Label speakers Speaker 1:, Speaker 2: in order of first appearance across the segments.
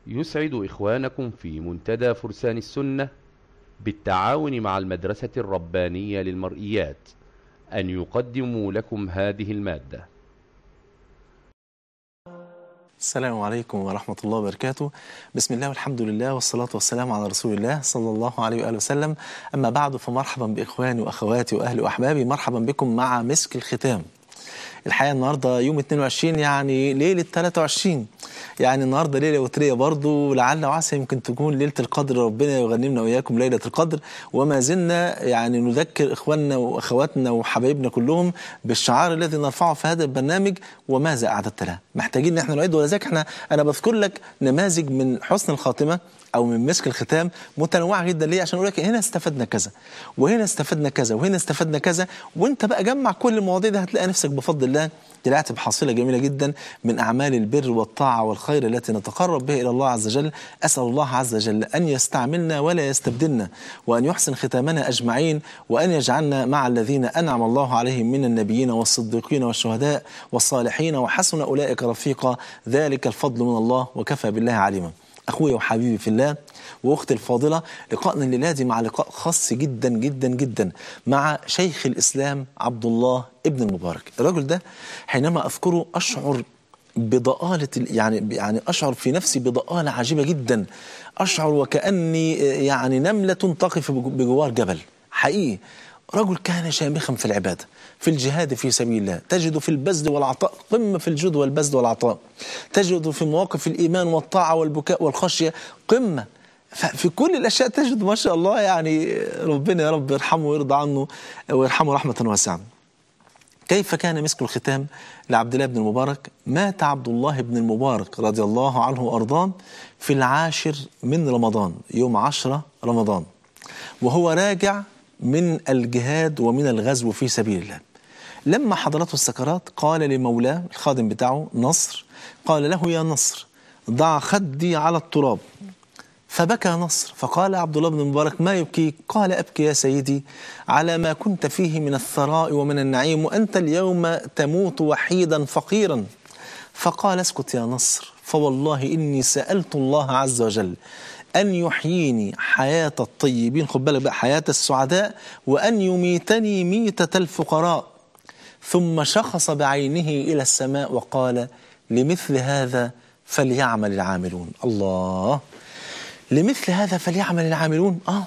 Speaker 1: يسعد إخوانكم في منتدى فرسان السنة بالتعاون مع المدرسة الربانية للمرئيات أن يقدموا لكم هذه المادة
Speaker 2: السلام عليكم ورحمة الله وبركاته بسم الله والحمد لله والصلاة والسلام على رسول الله صلى الله عليه وآله وسلم أما بعد فمرحبا بإخواني وأخواتي وأهلي وأحبابي مرحبا بكم مع مسك الختام الحقيقة النهاردة يوم 22 يعني ليلة 23 يعني النهاردة ليلة وترية برضو لعل وعسى يمكن تكون ليلة القدر ربنا يغنمنا وإياكم ليلة القدر وما زلنا يعني نذكر إخواننا وأخواتنا وحبايبنا كلهم بالشعار الذي نرفعه في هذا البرنامج وماذا أعددت له محتاجين إن احنا نعيد ولذلك احنا أنا بذكر لك نماذج من حسن الخاتمة او من مسك الختام متنوعه جدا ليه عشان اقول لك هنا استفدنا كذا وهنا استفدنا كذا وهنا استفدنا كذا وانت بقى جمع كل المواضيع دي هتلاقي نفسك بفضل الله طلعت بحصيله جميله جدا من اعمال البر والطاعه والخير التي نتقرب بها الى الله عز وجل اسال الله عز وجل ان يستعملنا ولا يستبدلنا وان يحسن ختامنا اجمعين وان يجعلنا مع الذين انعم الله عليهم من النبيين والصديقين والشهداء والصالحين وحسن اولئك رفيقا ذلك الفضل من الله وكفى بالله عليما اخويا وحبيبي في الله واختي الفاضله لقائنا الليله دي مع لقاء خاص جدا جدا جدا مع شيخ الاسلام عبد الله ابن المبارك الرجل ده حينما اذكره اشعر بضآلة يعني يعني اشعر في نفسي بضآلة عجيبه جدا اشعر وكاني يعني نمله تقف بجوار جبل حقيقي رجل كان شامخا في العباده في الجهاد في سبيل الله تجد في البذل والعطاء قمة في الجود والبذل والعطاء تجد في مواقف الإيمان والطاعة والبكاء والخشية قمة في كل الأشياء تجد ما شاء الله يعني ربنا يا رب يرحمه ويرضى عنه ويرحمه رحمة واسعة كيف كان مسك الختام لعبد الله بن المبارك مات عبد الله بن المبارك رضي الله عنه وأرضاه في العاشر من رمضان يوم عشرة رمضان وهو راجع من الجهاد ومن الغزو في سبيل الله لما حضرته السكرات قال لمولاه الخادم بتاعه نصر قال له يا نصر ضع خدي على التراب فبكى نصر فقال عبد الله بن المبارك ما يبكيك قال أبكي يا سيدي على ما كنت فيه من الثراء ومن النعيم وأنت اليوم تموت وحيدا فقيرا فقال اسكت يا نصر فوالله إني سألت الله عز وجل أن يحييني حياة الطيبين خد بالك بقى حياة السعداء وأن يميتني ميتة الفقراء ثم شخص بعينه إلى السماء وقال لمثل هذا فليعمل العاملون الله لمثل هذا فليعمل العاملون آه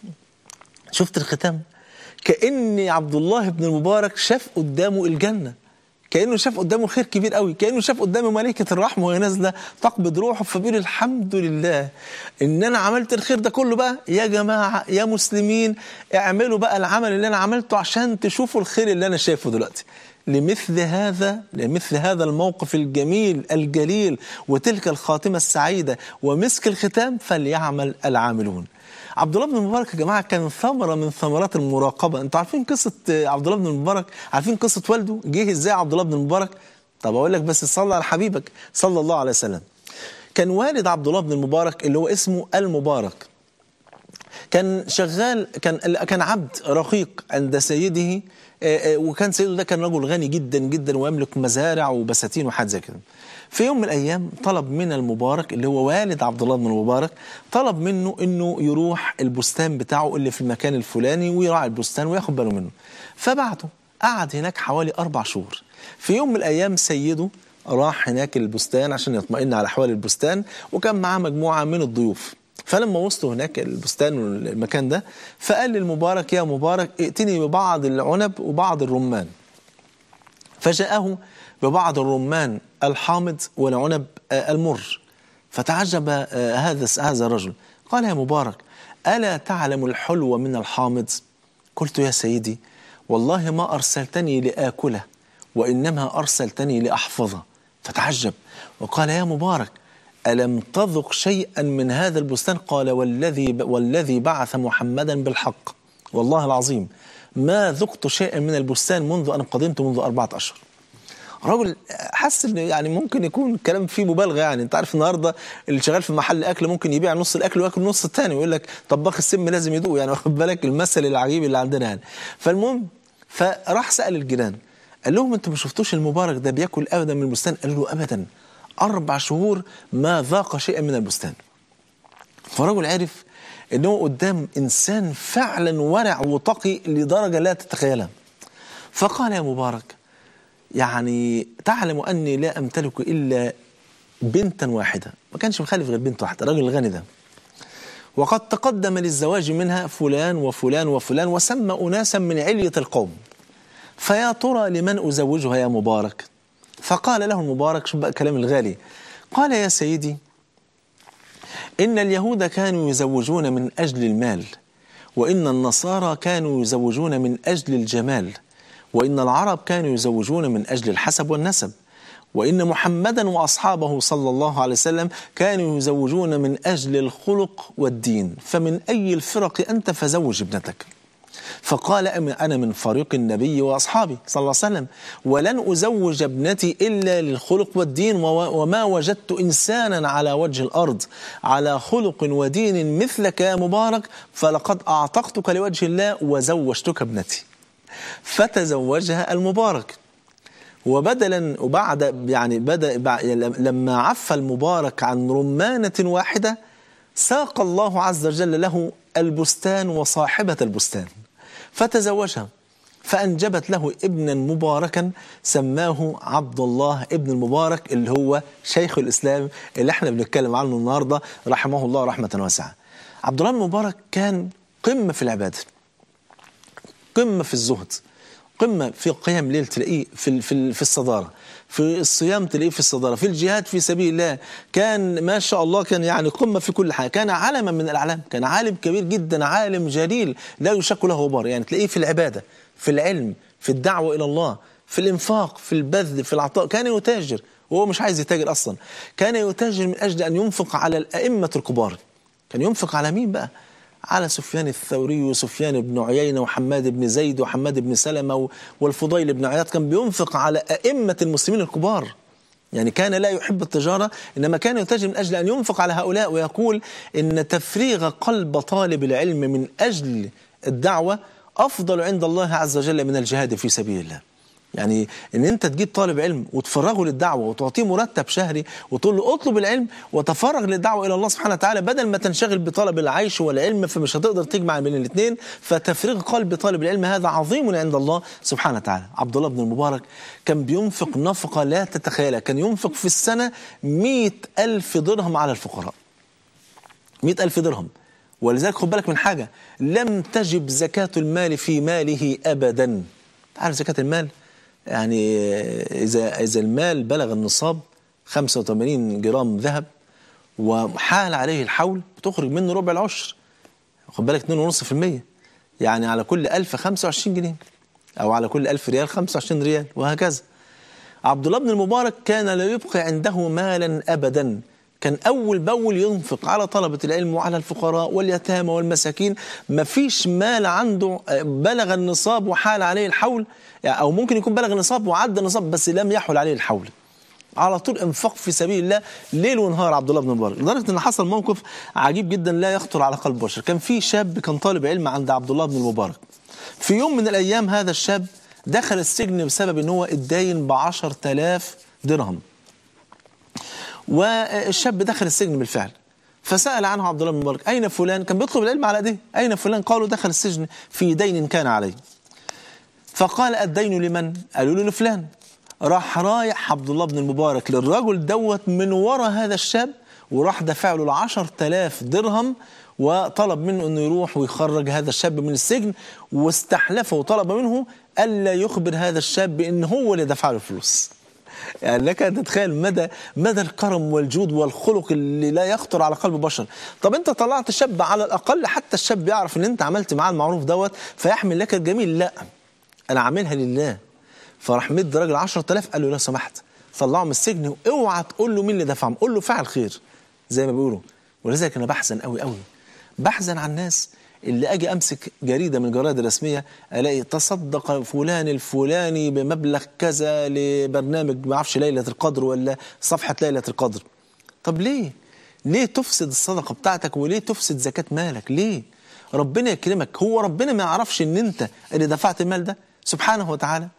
Speaker 2: شفت الختام كأن عبد الله بن المبارك شاف قدامه الجنة كانه شاف قدامه خير كبير قوي كانه شاف قدامه ملائكه الرحمه وهي نازله تقبض روحه فبيقول الحمد لله ان انا عملت الخير ده كله بقى يا جماعه يا مسلمين اعملوا بقى العمل اللي انا عملته عشان تشوفوا الخير اللي انا شايفه دلوقتي لمثل هذا لمثل هذا الموقف الجميل الجليل وتلك الخاتمه السعيده ومسك الختام فليعمل العاملون عبد الله بن المبارك يا جماعه كان ثمره من ثمرات المراقبه انتوا عارفين قصه عبد الله بن المبارك عارفين قصه والده جه ازاي عبد الله بن المبارك طب اقول لك بس صلى على حبيبك صلى الله عليه وسلم كان والد عبد الله بن المبارك اللي هو اسمه المبارك كان شغال كان كان عبد رقيق عند سيده وكان سيده ده كان رجل غني جدا جدا ويملك مزارع وبساتين وحاجات زي كده في يوم من الايام طلب من المبارك اللي هو والد عبد الله بن المبارك طلب منه انه يروح البستان بتاعه اللي في المكان الفلاني ويراعي البستان وياخد باله منه فبعته قعد هناك حوالي اربع شهور في يوم من الايام سيده راح هناك البستان عشان يطمئن على احوال البستان وكان معاه مجموعه من الضيوف فلما وصلوا هناك البستان والمكان ده فقال للمبارك يا مبارك ائتني ببعض العنب وبعض الرمان فجاءه ببعض الرمان الحامض والعنب المر فتعجب هذا هذا الرجل قال يا مبارك ألا تعلم الحلو من الحامض قلت يا سيدي والله ما أرسلتني لآكله وإنما أرسلتني لأحفظه فتعجب وقال يا مبارك ألم تذق شيئا من هذا البستان قال والذي والذي بعث محمدا بالحق والله العظيم ما ذقت شيئا من البستان منذ أن قدمت منذ أربعة أشهر رجل حس ان يعني ممكن يكون الكلام فيه مبالغه يعني انت عارف النهارده اللي شغال في محل اكل ممكن يبيع نص الاكل وياكل نص الثاني ويقول لك طباخ السم لازم يدوق يعني واخد بالك المثل العجيب اللي عندنا يعني فالمهم فراح سال الجيران قال لهم انتوا ما شفتوش المبارك ده بياكل ابدا من البستان قالوا له ابدا أربع شهور ما ذاق شيئا من البستان فرجل عرف أنه قدام إنسان فعلا ورع وتقي لدرجة لا تتخيلها فقال يا مبارك يعني تعلم أني لا أمتلك إلا بنتا واحدة ما كانش مخالف غير بنت واحدة الراجل الغني ده وقد تقدم للزواج منها فلان وفلان وفلان وسمى أناسا من علية القوم فيا ترى لمن أزوجها يا مبارك فقال له المبارك شوف بقى كلام الغالي قال يا سيدي إن اليهود كانوا يزوجون من أجل المال وإن النصارى كانوا يزوجون من أجل الجمال وإن العرب كانوا يزوجون من أجل الحسب والنسب وإن محمدا وأصحابه صلى الله عليه وسلم كانوا يزوجون من أجل الخلق والدين فمن أي الفرق أنت فزوج ابنتك فقال أنا من فريق النبي وأصحابي صلى الله عليه وسلم ولن أزوج ابنتي إلا للخلق والدين وما وجدت إنسانا على وجه الأرض على خلق ودين مثلك يا مبارك فلقد أعتقتك لوجه الله وزوجتك ابنتي فتزوجها المبارك وبدلا وبعد يعني بدا لما عف المبارك عن رمانه واحده ساق الله عز وجل له البستان وصاحبه البستان فتزوجها فانجبت له ابنا مباركا سماه عبد الله ابن المبارك اللي هو شيخ الاسلام اللي احنا بنتكلم عنه النهارده رحمه الله رحمه واسعه. عبد الله المبارك كان قمه في العباده. قمه في الزهد. قمة في قيام ليل تلاقيه في في في الصدارة في الصيام تلاقيه في الصدارة في الجهاد في سبيل الله كان ما شاء الله كان يعني قمة في كل حاجة كان علما من الأعلام كان عالم كبير جدا عالم جليل لا يشك له غبار يعني تلاقيه في العبادة في العلم في الدعوة إلى الله في الإنفاق في البذل في العطاء كان يتاجر وهو مش عايز يتاجر أصلا كان يتاجر من أجل أن ينفق على الأئمة الكبار كان ينفق على مين بقى على سفيان الثوري وسفيان بن عيينة وحماد بن زيد وحماد بن سلمة والفضيل بن عياض كان بينفق على أئمة المسلمين الكبار يعني كان لا يحب التجارة إنما كان يتاجر من أجل أن ينفق على هؤلاء ويقول إن تفريغ قلب طالب العلم من أجل الدعوة أفضل عند الله عز وجل من الجهاد في سبيل الله يعني ان انت تجيب طالب علم وتفرغه للدعوه وتعطيه مرتب شهري وتقول له اطلب العلم وتفرغ للدعوه الى الله سبحانه وتعالى بدل ما تنشغل بطلب العيش والعلم فمش هتقدر تجمع بين الاثنين فتفريغ قلب طالب العلم هذا عظيم عند الله سبحانه وتعالى عبد الله بن المبارك كان بينفق نفقه لا تتخيلها كان ينفق في السنه مئة ألف درهم على الفقراء مئة ألف درهم ولذلك خد بالك من حاجة لم تجب زكاة المال في ماله أبدا عارف زكاة المال يعني إذا إذا المال بلغ النصاب 85 جرام ذهب وحال عليه الحول بتخرج منه ربع العشر خد بالك 2.5% يعني على كل 1000 25 جنيه أو على كل 1000 ريال 25 ريال وهكذا عبد الله بن المبارك كان لا يبقي عنده مالا أبدا كان أول بأول ينفق على طلبة العلم وعلى الفقراء واليتامى والمساكين ما فيش مال عنده بلغ النصاب وحال عليه الحول أو ممكن يكون بلغ النصاب وعدى النصاب بس لم يحول عليه الحول على طول انفاق في سبيل الله ليل ونهار عبد الله بن مبارك لدرجه ان حصل موقف عجيب جدا لا يخطر على قلب بشر كان في شاب كان طالب علم عند عبد الله بن المبارك في يوم من الايام هذا الشاب دخل السجن بسبب ان هو اتداين ب 10000 درهم والشاب دخل السجن بالفعل فسأل عنه عبد الله بن مبارك أين فلان كان بيطلب العلم على ايديه أين فلان قالوا دخل السجن في دين كان عليه فقال الدين لمن قالوا له لفلان راح رايح عبد الله بن المبارك للرجل دوت من وراء هذا الشاب وراح دفع له العشر تلاف درهم وطلب منه انه يروح ويخرج هذا الشاب من السجن واستحلفه وطلب منه الا يخبر هذا الشاب بان هو اللي دفع له الفلوس يعني لك ان تتخيل مدى مدى الكرم والجود والخلق اللي لا يخطر على قلب بشر طب انت طلعت شاب على الاقل حتى الشاب يعرف ان انت عملت معاه المعروف دوت فيحمل لك الجميل لا انا عاملها لله فراح مد راجل 10000 قال له لو سمحت طلعه من السجن اوعى تقول له مين اللي دفعهم قول له فعل خير زي ما بيقولوا ولذلك انا بحزن قوي قوي بحزن على الناس اللي اجي امسك جريده من الجرايد الرسميه الاقي تصدق فلان الفلاني بمبلغ كذا لبرنامج ما اعرفش ليله القدر ولا صفحه ليله القدر طب ليه ليه تفسد الصدقه بتاعتك وليه تفسد زكاه مالك ليه ربنا يكرمك هو ربنا ما يعرفش ان انت اللي دفعت المال ده سبحانه وتعالى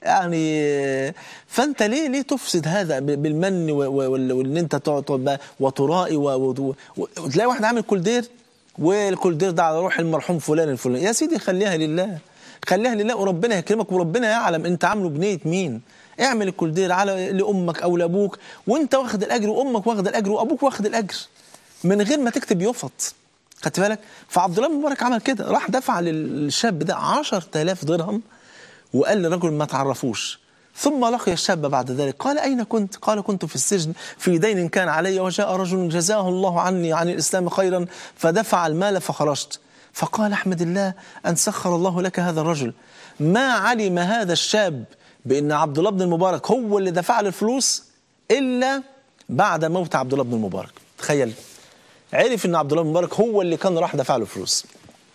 Speaker 2: يعني فانت ليه ليه تفسد هذا ب- بالمن و- و- وال- وان انت تقعد تقعد بقى وترائي و- و- و- وتلاقي واحد عامل كولدير والكولدير ده على روح المرحوم فلان الفلاني يا سيدي خليها لله خليها لله وربنا يكرمك وربنا يعلم انت عامله بنيه مين اعمل الكولدير على لامك او لابوك وانت واخد الاجر وامك واخد الاجر وابوك واخد الاجر من غير ما تكتب يفط خدت بالك فعبد الله بن مبارك عمل كده راح دفع للشاب ده 10000 درهم وقال للرجل ما تعرفوش ثم لقي الشاب بعد ذلك قال أين كنت؟ قال كنت في السجن في دين كان علي وجاء رجل جزاه الله عني عن الإسلام خيرا فدفع المال فخرجت فقال أحمد الله أن سخر الله لك هذا الرجل ما علم هذا الشاب بأن عبد الله بن المبارك هو اللي دفع له الفلوس إلا بعد موت عبد الله بن المبارك تخيل عرف ان عبد الله بن مبارك هو اللي كان راح دفع له فلوس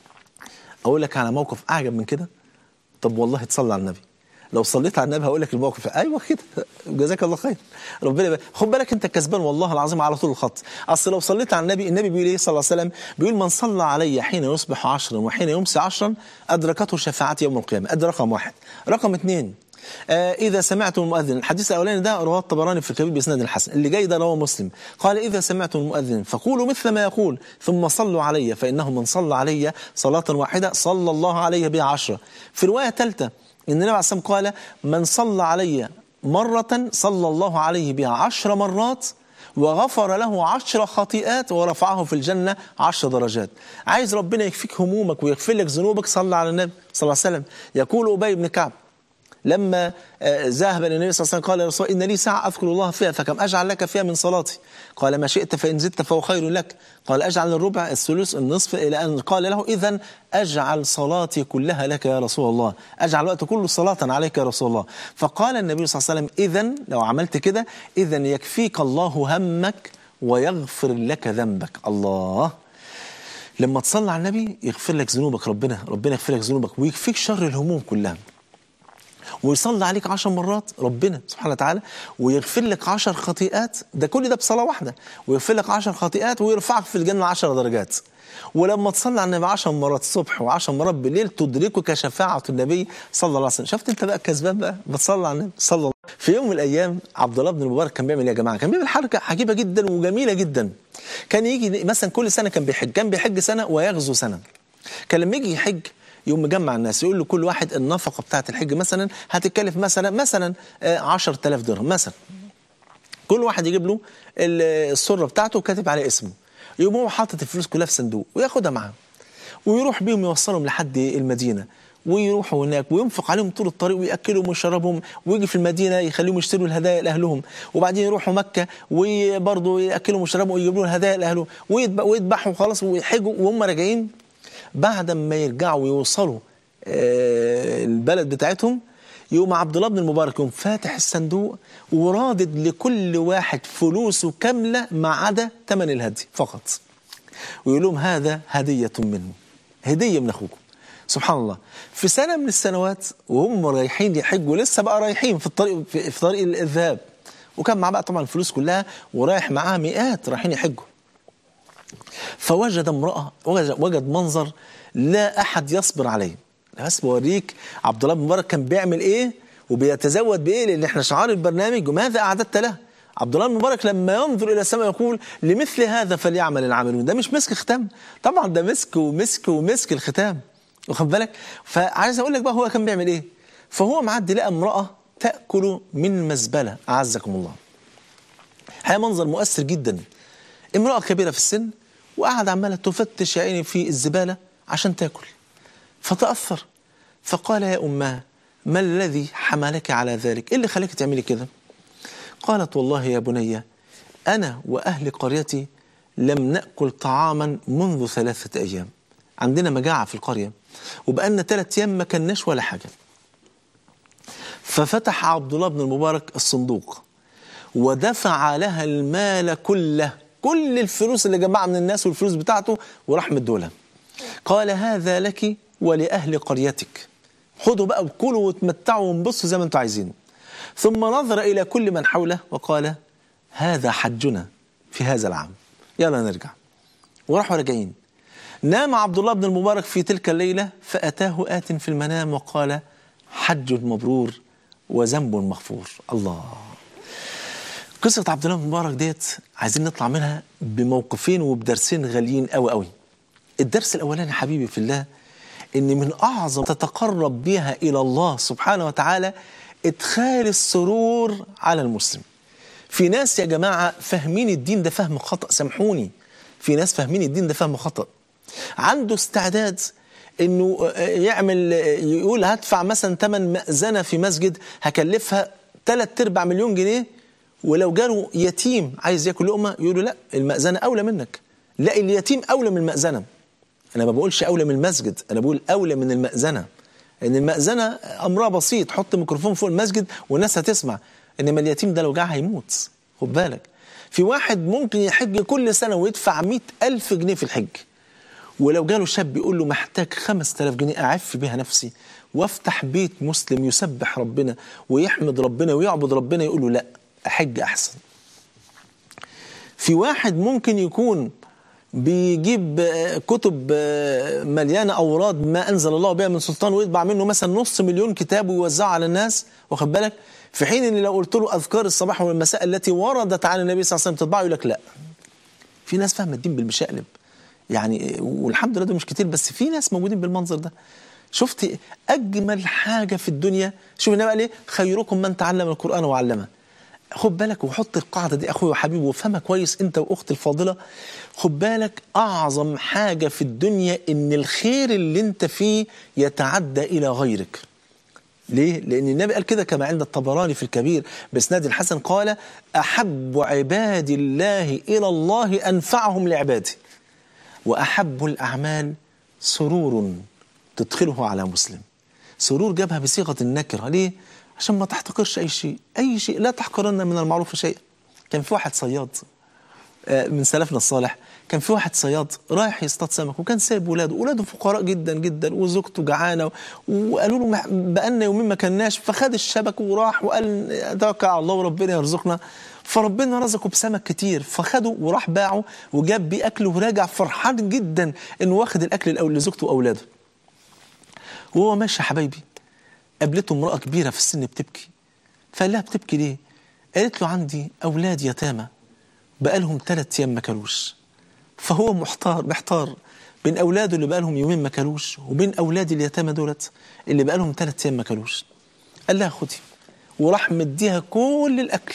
Speaker 2: اقول لك على موقف اعجب من كده طب والله تصلي على النبي لو صليت على النبي هقول لك الموقف ايوه كده جزاك الله خير ربنا يبارك خد بالك انت كسبان والله العظيم على طول الخط اصل لو صليت على النبي النبي بيقول ايه صلى الله عليه وسلم بيقول من صلى علي حين يصبح عشرا وحين يمسي عشرا ادركته شفاعتي يوم القيامه ادي رقم واحد رقم اثنين آه إذا سمعتم المؤذن الحديث الأولاني ده رواه الطبراني في الكبير بإسناد الحسن اللي جاي ده رواه مسلم قال إذا سمعتم المؤذن فقولوا مثل ما يقول ثم صلوا علي فإنه من صلى علي صلاة واحدة صلى الله عليه بها عشرة في رواية ثالثة إن النبي عليه الصلاة والسلام قال من صلى علي مرة صلى الله عليه بها عشر مرات وغفر له عشر خطيئات ورفعه في الجنة عشر درجات عايز ربنا يكفيك همومك ويغفر لك ذنوبك صلى على النبي صلى الله عليه وسلم يقول أبي بن كعب لما آه، ذهب الى النبي صلى الله عليه وسلم قال يا رسول الله ان لي ساعه اذكر الله فيها فكم اجعل لك فيها من صلاتي قال ما شئت فان زدت فهو خير لك قال اجعل الربع الثلث النصف الى ان قال له اذا اجعل صلاتي كلها لك يا رسول الله اجعل الوقت كله صلاه عليك يا رسول الله فقال النبي صلى الله عليه وسلم اذا لو عملت كده اذا يكفيك الله همك ويغفر لك ذنبك الله لما تصلي على النبي يغفر لك ذنوبك ربنا ربنا يغفر لك ذنوبك ويكفيك شر الهموم كلها ويصلي عليك عشر مرات ربنا سبحانه وتعالى ويغفر لك عشر خطيئات ده كل ده بصلاة واحدة ويغفر لك عشر خطيئات ويرفعك في الجنة عشر درجات ولما تصلي على النبي عشر مرات الصبح وعشر مرات بالليل تدركك شفاعة النبي صلى الله عليه وسلم شفت انت بقى كسبان بقى بتصلي على النبي صلى الله في يوم من الايام عبد الله بن المبارك كان بيعمل ايه يا جماعه كان بيعمل حركه عجيبه جدا وجميله جدا كان يجي مثلا كل سنه كان بيحج كان بيحج سنه ويغزو سنه كان لما يجي يحج يقوم مجمع الناس يقول لكل واحد النفقه بتاعه الحج مثلا هتتكلف مثلا مثلا آه، 10000 درهم مثلا كل واحد يجيب له ال- السره بتاعته وكاتب عليه اسمه يقوم هو حاطط الفلوس كلها في صندوق وياخدها معاه ويروح بيهم يوصلهم لحد المدينه ويروحوا هناك وينفق عليهم طول الطريق وياكلهم ويشربهم ويجي في المدينه يخليهم يشتروا الهدايا لاهلهم وبعدين يروحوا مكه وبرضه ياكلهم ويشربهم ويجيبوا لهم الهدايا لاهلهم ويذبح- ويذبحوا خلاص ويحجوا وهم راجعين بعد ما يرجعوا ويوصلوا آه، البلد بتاعتهم يقوم عبد الله بن المبارك يقوم فاتح الصندوق ورادد لكل واحد فلوسه كامله ما عدا ثمن الهدي فقط ويقول لهم هذا هديه منه هديه من اخوكم سبحان الله في سنه من السنوات وهم رايحين يحجوا لسه بقى رايحين في الطريق في في طريق الذهاب وكان معاه بقى طبعا الفلوس كلها ورايح معاه مئات رايحين يحجوا فوجد امرأة وجد, وجد منظر لا أحد يصبر عليه أنا بس بوريك عبد الله بن مبارك كان بيعمل إيه وبيتزود بإيه لأن إحنا شعار البرنامج وماذا أعددت له عبد الله بن مبارك لما ينظر إلى السماء يقول لمثل هذا فليعمل العاملون ده مش مسك ختام طبعا ده مسك ومسك ومسك الختام واخد بالك فعايز أقول لك بقى هو كان بيعمل إيه فهو معدي لقى امرأة تأكل من مزبلة أعزكم الله الحقيقة منظر مؤثر جدا امرأة كبيرة في السن وقاعدة عمالة تفتش يا عيني في الزبالة عشان تاكل فتأثر فقال يا أماه ما الذي حملك على ذلك إيه اللي خليك تعملي كده قالت والله يا بني أنا وأهل قريتي لم نأكل طعاما منذ ثلاثة أيام عندنا مجاعة في القرية وبقالنا ثلاثة أيام ما كناش ولا حاجة ففتح عبد الله بن المبارك الصندوق ودفع لها المال كله كل الفلوس اللي جمعها من الناس والفلوس بتاعته وراح مدولها قال هذا لك ولأهل قريتك خدوا بقى وكلوا وتمتعوا وانبسطوا زي ما انتم عايزين ثم نظر إلى كل من حوله وقال هذا حجنا في هذا العام يلا نرجع وراحوا راجعين نام عبد الله بن المبارك في تلك الليلة فأتاه آت في المنام وقال حج مبرور وذنب مغفور الله قصة عبد الله بن مبارك ديت عايزين نطلع منها بموقفين وبدرسين غاليين قوي قوي الدرس الأولاني حبيبي في الله إن من أعظم تتقرب بها إلى الله سبحانه وتعالى إدخال السرور على المسلم في ناس يا جماعة فاهمين الدين ده فهم خطأ سامحوني في ناس فاهمين الدين ده فهم خطأ عنده استعداد انه يعمل يقول هدفع مثلا ثمن مأذنة في مسجد هكلفها ثلاث ارباع مليون جنيه ولو جاله يتيم عايز ياكل لقمة يقول له لا المأذنة أولى منك لا اليتيم أولى من المأذنة أنا ما بقولش أولى من المسجد أنا بقول أولى من المأذنة ان المأذنة أمرها بسيط حط ميكروفون فوق المسجد والناس هتسمع إنما اليتيم ده لو جاع هيموت خد بالك في واحد ممكن يحج كل سنة ويدفع مئة ألف جنيه في الحج ولو جاله شاب يقول له محتاج خمس تلاف جنيه أعف بها نفسي وافتح بيت مسلم يسبح ربنا ويحمد ربنا ويعبد ربنا يقول له لا أحج أحسن في واحد ممكن يكون بيجيب كتب مليانة أوراد ما أنزل الله بها من سلطان ويطبع منه مثلا نص مليون كتاب ويوزعه على الناس واخد بالك في حين ان لو قلت له اذكار الصباح والمساء التي وردت عن النبي صلى الله عليه وسلم تطبعه يقول لك لا في ناس فاهمه الدين بالمشقلب يعني والحمد لله ده مش كتير بس في ناس موجودين بالمنظر ده شفت اجمل حاجه في الدنيا شوف النبي قال ايه خيركم من تعلم القران وعلمه خد بالك وحط القاعده دي اخويا وحبيبي وافهمها كويس انت واختي الفاضله خد بالك اعظم حاجه في الدنيا ان الخير اللي انت فيه يتعدى الى غيرك ليه؟ لأن النبي قال كده كما عند الطبراني في الكبير بإسناد الحسن قال أحب عباد الله إلى الله أنفعهم لعباده وأحب الأعمال سرور تدخله على مسلم سرور جابها بصيغة النكرة ليه؟ عشان ما تحتقرش أي شيء أي شيء لا تحقرن من المعروف شيئا كان في واحد صياد من سلفنا الصالح كان في واحد صياد رايح يصطاد سمك وكان سايب ولاده ولاده فقراء جدا جدا وزوجته جعانه وقالوا له بقالنا يومين ما كناش فخد الشبك وراح وقال توكل على الله وربنا يرزقنا فربنا رزقه بسمك كتير فخده وراح باعه وجاب بيه اكله وراجع فرحان جدا انه واخد الاكل الاول لزوجته واولاده وهو ماشي يا حبايبي قابلته امراه كبيره في السن بتبكي فقال لها بتبكي ليه؟ قالت له عندي اولاد يتامى بقالهم ثلاث ايام ما كلوش فهو محتار محتار بين اولاده اللي بقالهم يومين ما كلوش وبين اولاد اليتامى دولت اللي بقالهم ثلاث ايام ما كلوش قال لها خدي وراح مديها كل الاكل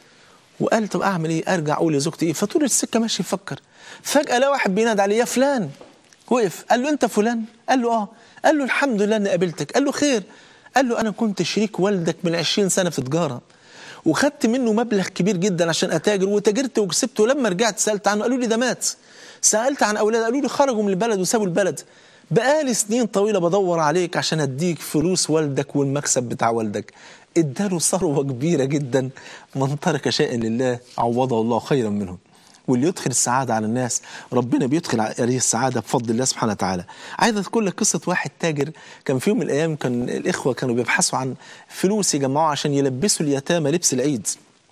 Speaker 2: وقال طب اعمل ايه ارجع اقول لزوجتي ايه فطول السكه ماشي يفكر فجاه لقى واحد بينادي عليه يا فلان وقف قال له انت فلان قال له اه قال له الحمد لله اني قابلتك قال له خير قال له انا كنت شريك والدك من 20 سنه في تجاره وخدت منه مبلغ كبير جدا عشان اتاجر وتاجرت وكسبت ولما رجعت سالت عنه قالوا لي ده مات سالت عن اولاد قالوا لي خرجوا من البلد وسابوا البلد بقالي سنين طويله بدور عليك عشان اديك فلوس والدك والمكسب بتاع والدك اداله ثروه كبيره جدا من ترك شيئا لله عوضه الله خيرا منه واللي يدخل السعادة على الناس ربنا بيدخل عليه السعادة بفضل الله سبحانه وتعالى عايز أذكر لك قصة واحد تاجر كان في يوم من الأيام كان الإخوة كانوا بيبحثوا عن فلوس يجمعوها عشان يلبسوا اليتامى لبس العيد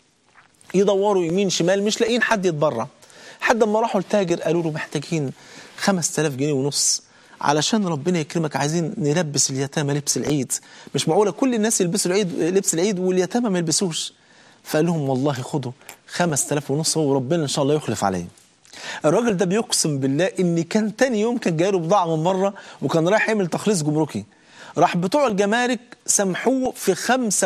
Speaker 2: يدوروا يمين شمال مش لاقيين حد يتبرع حد ما راحوا التاجر قالوا له محتاجين 5000 جنيه ونص علشان ربنا يكرمك عايزين نلبس اليتامى لبس العيد مش معقولة كل الناس يلبسوا العيد لبس العيد واليتامى ما يلبسوش فقال لهم والله خدوا 5000 ونص هو ربنا ان شاء الله يخلف عليه الراجل ده بيقسم بالله ان كان تاني يوم كان جاي له بضاعه من مره وكان رايح يعمل تخليص جمركي راح بتوع الجمارك سامحوه في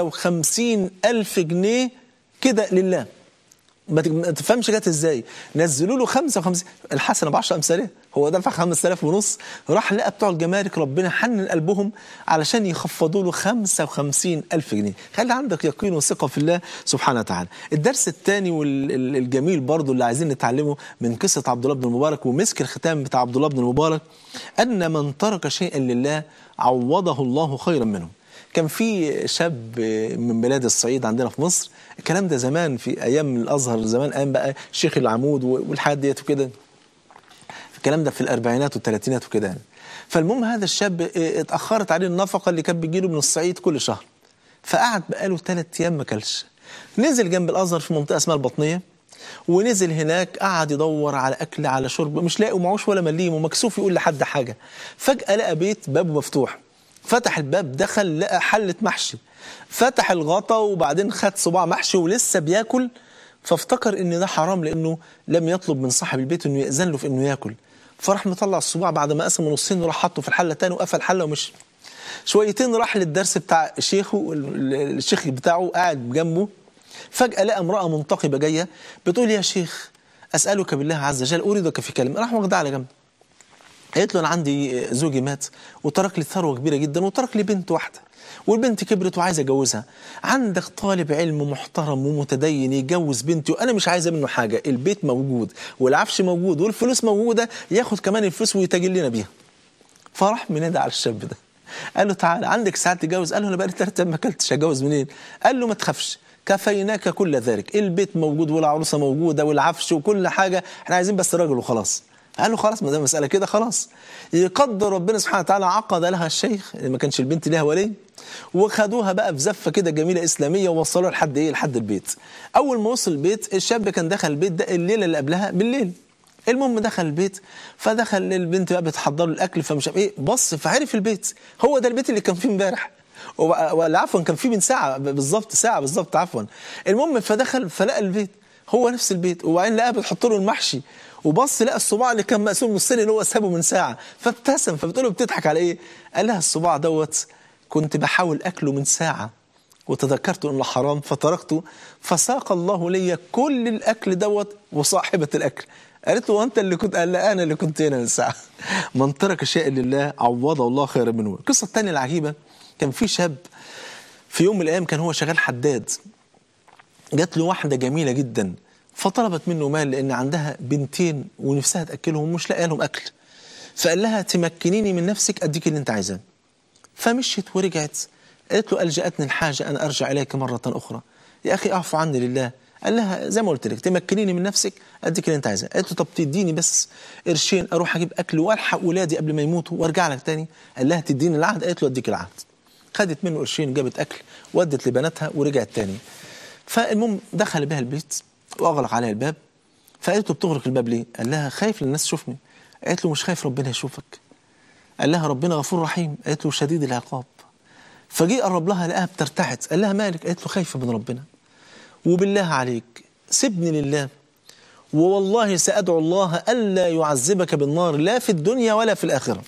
Speaker 2: 55 ألف جنيه كده لله ما تفهمش جت ازاي نزلوا له 55 الحسنه ب 10 امثالها هو دفع 5000 ونص راح لقى بتوع الجمارك ربنا حنن قلبهم علشان يخفضوا له 55 ألف جنيه خلي عندك يقين وثقه في الله سبحانه وتعالى الدرس الثاني والجميل برضو اللي عايزين نتعلمه من قصه عبد الله بن المبارك ومسك الختام بتاع عبد الله بن المبارك ان من ترك شيئا لله عوضه الله خيرا منه كان في شاب من بلاد الصعيد عندنا في مصر الكلام ده زمان في ايام الازهر زمان ايام بقى الشيخ العمود والحاجات ديت وكده الكلام ده في الاربعينات والثلاثينات وكده يعني فالمهم هذا الشاب اتاخرت عليه النفقه اللي كانت بتجيله من الصعيد كل شهر فقعد بقاله ثلاث ايام ما كلش نزل جنب الازهر في منطقه اسمها البطنيه ونزل هناك قعد يدور على اكل على شرب مش لاقي ومعوش ولا مليم ومكسوف يقول لحد حاجه فجاه لقى بيت بابه مفتوح فتح الباب دخل لقى حلة محشي فتح الغطا وبعدين خد صباع محشي ولسه بياكل فافتكر ان ده حرام لانه لم يطلب من صاحب البيت انه ياذن له في انه ياكل فراح مطلع الصباع بعد ما قسمه نصين وراح حطه في الحله تاني وقفل الحله ومشي شويتين راح للدرس بتاع شيخه الشيخ بتاعه قاعد جنبه فجأة لقى امرأة منتقبة جاية بتقول يا شيخ أسألك بالله عز وجل أريدك في كلمة راح واخدها على جنب قالت له أنا عندي زوجي مات وترك لي ثروة كبيرة جدا وترك لي بنت واحدة والبنت كبرت وعايز أجوزها عندك طالب علم محترم ومتدين يجوز بنتي وأنا مش عايزة منه حاجة البيت موجود والعفش موجود والفلوس موجودة ياخد كمان الفلوس ويتاجر لنا بيها فراح منادى على الشاب ده قال له تعالى عندك ساعات تجوز قال له انا بقالي ثلاث ايام ما اكلتش اجوز منين قال له ما تخافش كفيناك كل ذلك البيت موجود والعروسه موجوده والعفش وكل حاجه احنا عايزين بس راجل وخلاص قال له خلاص ما دام المساله كده خلاص يقدر ربنا سبحانه وتعالى عقد لها الشيخ ما كانش البنت ليها ولي وخدوها بقى في زفه كده جميله اسلاميه ووصلوها لحد ايه لحد البيت اول ما وصل البيت الشاب كان دخل البيت ده الليله اللي قبلها بالليل المهم دخل البيت فدخل البنت بقى بتحضر له الاكل فمش عارف ايه بص فعرف البيت هو ده البيت اللي كان فيه امبارح ولا عفوا كان فيه من ساعه بالظبط ساعه بالظبط عفوا المهم فدخل فلقى البيت هو نفس البيت وبعدين لقاها بتحط له المحشي وبص لقى الصباع اللي كان مقسوم نصين اللي هو سابه من ساعه فابتسم فبتقول له بتضحك على ايه؟ قال لها الصباع دوت كنت بحاول اكله من ساعه وتذكرت انه حرام فتركته فساق الله لي كل الاكل دوت وصاحبه الاكل قالت له وانت اللي كنت قال لا انا اللي كنت هنا من ساعه من ترك شيء لله عوضه الله خيرا منه القصه الثانيه العجيبه كان في شاب في يوم من الايام كان هو شغال حداد جات له واحده جميله جدا فطلبت منه مال لان عندها بنتين ونفسها تاكلهم ومش لاقيه لهم اكل فقال لها تمكنيني من نفسك اديك اللي انت عايزاه فمشيت ورجعت قالت له الجاتني الحاجه ان ارجع اليك مره اخرى يا اخي اعفو عني لله قال لها زي ما قلت لك تمكنيني من نفسك اديك اللي انت عايزاه قالت له طب تديني بس قرشين اروح اجيب اكل والحق ولادي قبل ما يموتوا وارجع لك تاني قال لها تديني العهد قالت له اديك العهد خدت منه قرشين جابت اكل ودت لبناتها ورجعت تاني فالمهم دخل بها البيت واغلق عليها الباب فقالت له بتغلق الباب ليه؟ قال لها خايف للناس تشوفني قالت له مش خايف ربنا يشوفك قال لها ربنا غفور رحيم قالت له شديد العقاب فجي قرب لها لقاها بترتعد قال لها مالك قالت له خايفه من ربنا وبالله عليك سيبني لله ووالله سأدعو الله ألا يعذبك بالنار لا في الدنيا ولا في الآخرة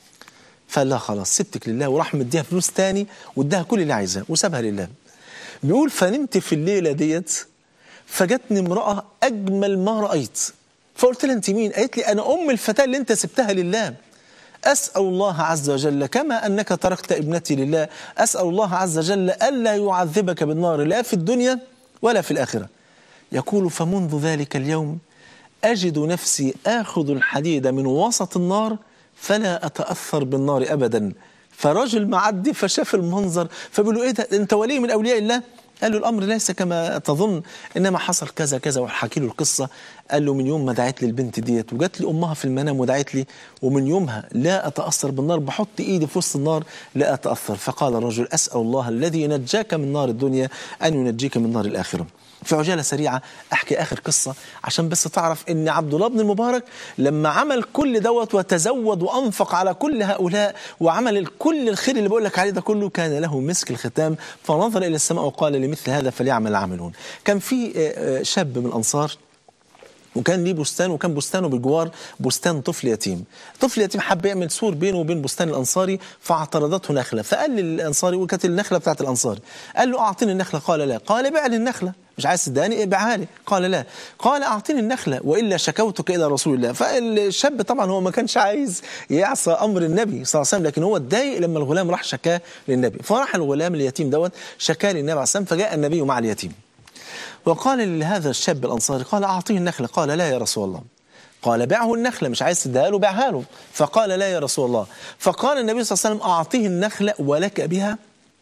Speaker 2: فقال لها خلاص سبتك لله وراح مديها فلوس تاني واداها كل اللي عايزاه وسابها لله بيقول فنمت في الليلة ديت فجتني امرأة أجمل ما رأيت فقلت لها أنت مين؟ قالت لي أنا أم الفتاة اللي أنت سبتها لله أسأل الله عز وجل كما أنك تركت ابنتي لله أسأل الله عز وجل ألا يعذبك بالنار لا في الدنيا ولا في الآخرة يقول فمنذ ذلك اليوم أجد نفسي آخذ الحديد من وسط النار فلا أتأثر بالنار أبدا فرجل معدي فشاف المنظر فبيقول له إيه ده أنت ولي من أولياء الله قال له الأمر ليس كما تظن إنما حصل كذا كذا وحكي له القصة قال له من يوم ما دعت لي البنت ديت وجات لي أمها في المنام ودعت لي ومن يومها لا أتأثر بالنار بحط إيدي في وسط النار لا أتأثر فقال الرجل أسأل الله الذي نجاك من نار الدنيا أن ينجيك من نار الآخرة في عجاله سريعه احكي اخر قصه عشان بس تعرف ان عبد الله بن المبارك لما عمل كل دوت وتزود وانفق على كل هؤلاء وعمل كل الخير اللي بقول لك عليه ده كله كان له مسك الختام فنظر الى السماء وقال لمثل هذا فليعمل العاملون كان في شاب من الانصار وكان ليه بستان وكان بستانه بالجوار بستان طفل يتيم طفل يتيم حب يعمل سور بينه وبين بستان الانصاري فاعترضته نخله فقال للانصاري وكانت النخله بتاعت الانصاري قال له اعطيني النخله قال لا قال بيع لي النخله مش عايز تداني ابيعها لي قال لا قال اعطيني النخله والا شكوتك الى رسول الله فالشاب طبعا هو ما كانش عايز يعصى امر النبي صلى الله عليه وسلم لكن هو اتضايق لما الغلام راح شكاه للنبي فراح الغلام اليتيم دوت شكاه للنبي عليه الصلاه والسلام فجاء النبي مع اليتيم وقال لهذا الشاب الانصاري قال اعطيه النخله قال لا يا رسول الله قال بعه النخله مش عايز تديها له بعها له فقال لا يا رسول الله فقال النبي صلى الله عليه وسلم اعطيه النخله ولك بها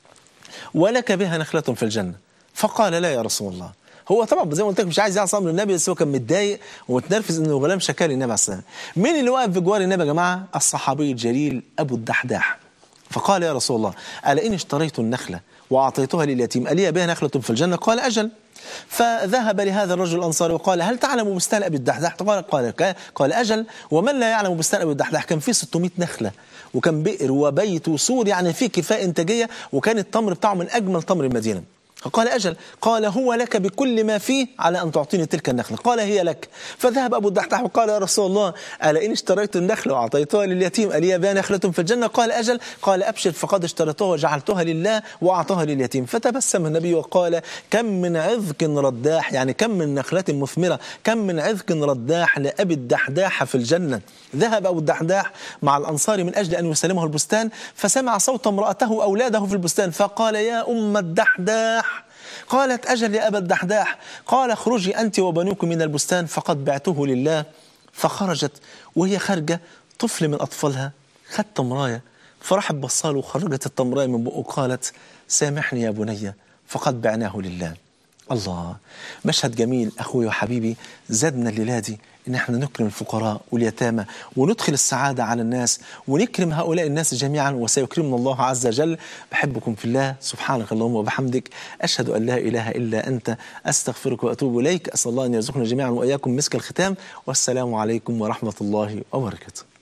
Speaker 2: ولك بها نخله في الجنه فقال لا يا رسول الله هو طبعا زي ما قلت لك مش عايز يعصي امر النبي بس هو كان متضايق ومتنرفز ان الغلام شكا للنبي عليه الصلاه والسلام مين اللي واقف بجوار النبي يا جماعه الصحابي الجليل ابو الدحداح فقال يا رسول الله الا ان اشتريت النخله واعطيتها لليتيم الي بها نخله في الجنه قال اجل فذهب لهذا الرجل الأنصاري وقال هل تعلم بستان أبي الدحداح قال قال قال أجل ومن لا يعلم بستان أبي الدحداح كان فيه 600 نخلة وكان بئر وبيت وسور يعني فيه كفاءة إنتاجية وكان التمر بتاعه من أجمل تمر المدينة فقال أجل قال هو لك بكل ما فيه على أن تعطيني تلك النخلة قال هي لك فذهب أبو الدحداح وقال يا رسول الله ألا إن اشتريت النخلة وأعطيتها لليتيم ألي بها نخلة في الجنة قال أجل قال أبشر فقد اشتريتها وجعلتها لله وأعطاها لليتيم فتبسم النبي وقال كم من عذق رداح يعني كم من نخلة مثمرة كم من عذق رداح لأبي الدحداح في الجنة ذهب أبو الدحداح مع الأنصار من أجل أن يسلمه البستان فسمع صوت امرأته أولاده في البستان فقال يا أم الدحداح قالت أجل يا أبا الدحداح قال اخرجي أنت وبنوك من البستان فقد بعته لله فخرجت وهي خارجة طفل من أطفالها خد تمراية فراحت بصاله وخرجت التمراية من بقه وقالت سامحني يا بني فقد بعناه لله الله مشهد جميل أخوي وحبيبي زادنا الليلة دي إن احنا نكرم الفقراء واليتامى وندخل السعادة على الناس ونكرم هؤلاء الناس جميعا وسيكرمنا الله عز وجل بحبكم في الله سبحانك اللهم وبحمدك أشهد أن لا إله إلا أنت أستغفرك وأتوب إليك أسأل الله أن يرزقنا جميعا وإياكم مسك الختام والسلام عليكم ورحمة الله وبركاته